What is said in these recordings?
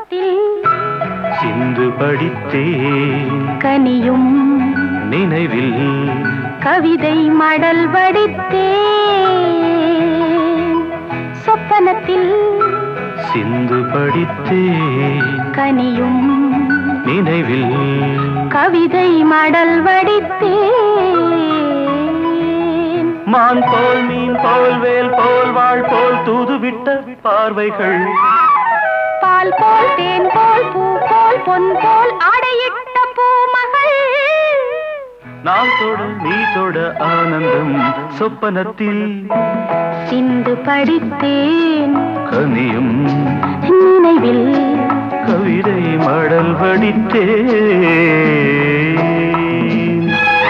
சொப்பனத்தில் சிந்து படித்தேன் கனியும் நினைவில் கவிதை மடல் வடித்தேன் சொப்பனத்தில் சிந்து படித்தேன் கனியும் நினைவில் கவிதை மடல் வடித்தேன் மான் போல் மீன் போல் வேல் போல் வாழ் போல் தூதுவிட்ட பார்வைகள் பால் போல் தேன் போல் பூ போல் பொன் போல் ஆடையிட்ட பூமகள் நான் தொட நீ தொட ஆனந்தம் சொப்பனத்தில் சிந்து படித்தேன் கனியும் நினைவில் கவிதை மடல் வடித்தேன்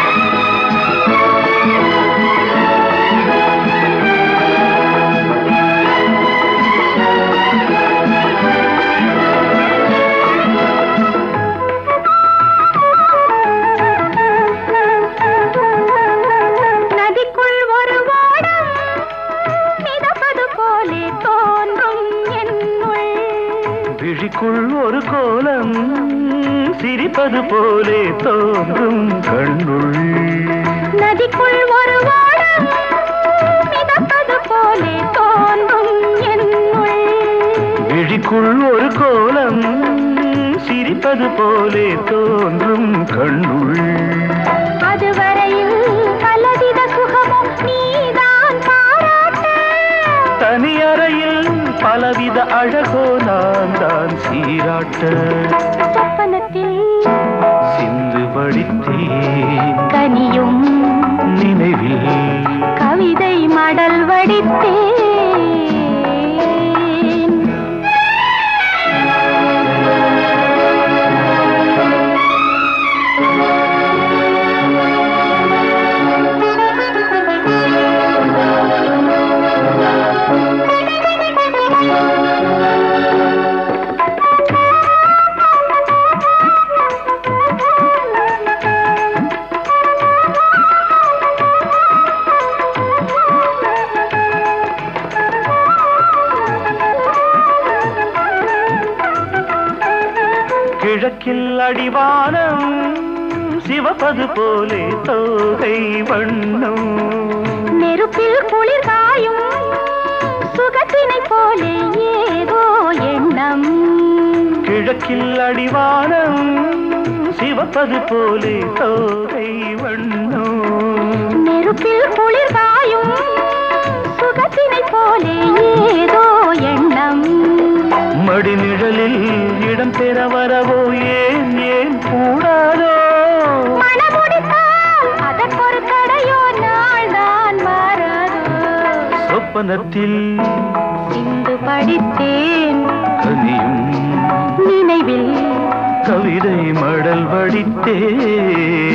நதிக்குள் ஒரு ஓடம் மிதப்பது போலே தோன்றும் என்னுள் விழிக்குள் ஒரு கோலம் சிரிப்பது போலே தோன்றும் கண்ணுள் நதிக்குள் ஒரு ஓடம் மிதப்பது போலே தோன்றும் என்னுள் விழிக்குள் ஒரு கோலம் சிரிப்பது போலே தோன்றும் கண்ணுள் அதுவரையில் பலவித சுகமும் நீதான் பாராட்ட தனியறையில் பலவித அழகோ நான் தான் சீராட்ட சொப்பனத்தில் சிந்து படித்தேன் கனியும் நினைவில் கவிதை மடல் வடித்தேன் கிழக்கில் அடிவானம் சிவப்பது போலே தோகை வண்ணம் நெருப்பில் குளிர் காயும் சுகத்தினை போலே ஏதோ எண்ணம் கிழக்கில் அடிவானம் சிவப்பது போலே தோகை வண்ணம் நெருப்பில் குளிர் காயும் சுகத்தினை போலே ஏதோ எண்ணம் மடிநிழலில் இடம் பெற வரவோ ஏன் ஏன் கூடாதோ மனமுடித்தால் அதற்கொரு தடையோ நாள்தான் மாறாதோ சொப்பனத்தில் சிந்து படித்தேன் கனியும் நினைவில் கவிதை மடல் வடித்தேன்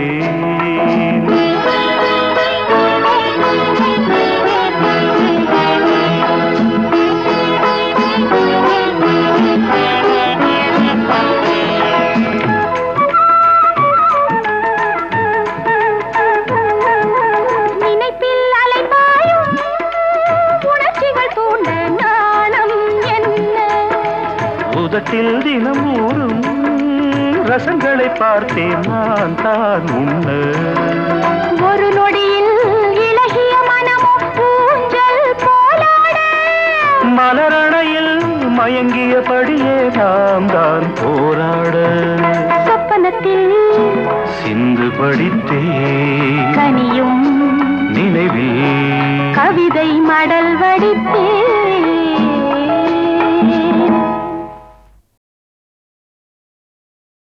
நினைப்பில் அலைபாயும் உணர்ச்சிகள் தூண்ட நாணம் என்ன உதட்டில் தினம் ஊறும் ரசங்களை பார்த்தேன் நான் தான் உண்ண ஒரு நொடியில் இளகிய மனமும் ஊஞ்சல் போலாட மலரணையில் மயங்கியபடியே நாம் தான் போராட சொப்பனத்தில் சிந்து படித்தேன் கனியும் நினைவில் கவிதை மடல் வடித்தேன்